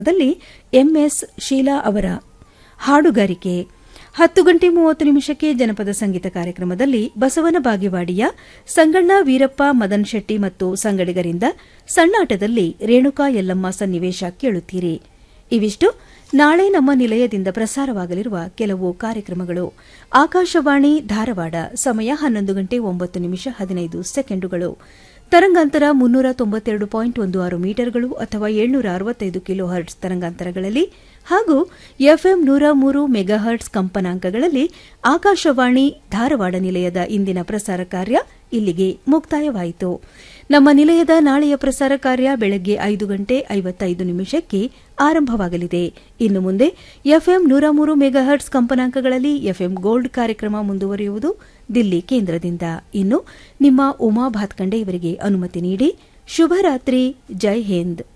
ದಲ್ಲಿ ಎಂಎಸ್ ಶೀಲಾ ಅವರ ಹಾಡುಗಾರಿಕೆ ಹತ್ತು ಗಂಟೆ ಮೂವತ್ತು ನಿಮಿಷಕ್ಕೆ ಜನಪದ ಸಂಗೀತ ಕಾರ್ಯಕ್ರಮದಲ್ಲಿ ಬಸವನ ಬಾಗೇವಾಡಿಯ ಸಂಗಣ್ಣ ವೀರಪ್ಪ ಮದನ್ ಶೆಟ್ಟಿ ಮತ್ತು ಸಂಗಡಿಗರಿಂದ ಸಣ್ಣಾಟದಲ್ಲಿ ರೇಣುಕಾ ಯಲ್ಲಮ್ಮ ಸನ್ನಿವೇಶ ಕೇಳುತ್ತೀರಿ ಇವಿಷ್ಟು ನಾಳೆ ನಮ್ಮ ನಿಲಯದಿಂದ ಪ್ರಸಾರವಾಗಲಿರುವ ಕೆಲವು ಕಾರ್ಯಕ್ರಮಗಳು ಆಕಾಶವಾಣಿ ಧಾರವಾಡ ಸಮಯ ಹನ್ನೊಂದು ಗಂಟೆ ಒಂಬತ್ತು ನಿಮಿಷ ಹದಿನೈದು ಸೆಕೆಂಡುಗಳು ತರಂಗಾಂತರ ಮುನ್ನೂರ ತೊಂಬತ್ತೆರಡು ಪಾಯಿಂಟ್ ಒಂದು ಆರು ಮೀಟರ್ಗಳು ಅಥವಾ ಏಳ್ನೂರ ಅರವತ್ತೈದು ಕಿಲೋ ಹರ್ಟ್ಸ್ ತರಂಗಾಂತರಗಳಲ್ಲಿ ಹಾಗೂ ಎಫ್ಎಂ ನೂರ ಮೂರು ಮೆಗಾಹರ್ಟ್ಸ್ ಕಂಪನಾಂಕಗಳಲ್ಲಿ ಆಕಾಶವಾಣಿ ಧಾರವಾಡ ನಿಲಯದ ಇಂದಿನ ಪ್ರಸಾರ ಕಾರ್ಯ ಇಲ್ಲಿಗೆ ಮುಕ್ತಾಯವಾಯಿತು ನಮ್ಮ ನಿಲಯದ ನಾಳೆಯ ಪ್ರಸಾರ ಕಾರ್ಯ ಬೆಳಗ್ಗೆ ಐದು ಗಂಟೆ ಐವತ್ತೈದು ನಿಮಿಷಕ್ಕೆ ಆರಂಭವಾಗಲಿದೆ ಇನ್ನು ಮುಂದೆ ಎಫ್ಎಂ ನೂರ ಮೂರು ಮೆಗಾಹರ್ಟ್ಸ್ ಕಂಪನಾಂಕಗಳಲ್ಲಿ ಎಫ್ಎಂ ಗೋಲ್ಡ್ ಕಾರ್ಯಕ್ರಮ ಮುಂದುವರಿಯುವುದು ದಿಲ್ಲಿ ಕೇಂದ್ರದಿಂದ ಇನ್ನು ನಿಮ್ಮ ಉಮಾ ಭಾತ್ಕಂಡೆ ಇವರಿಗೆ ಅನುಮತಿ ನೀಡಿ ಶುಭರಾತ್ರಿ ಜೈ ಹಿಂದ್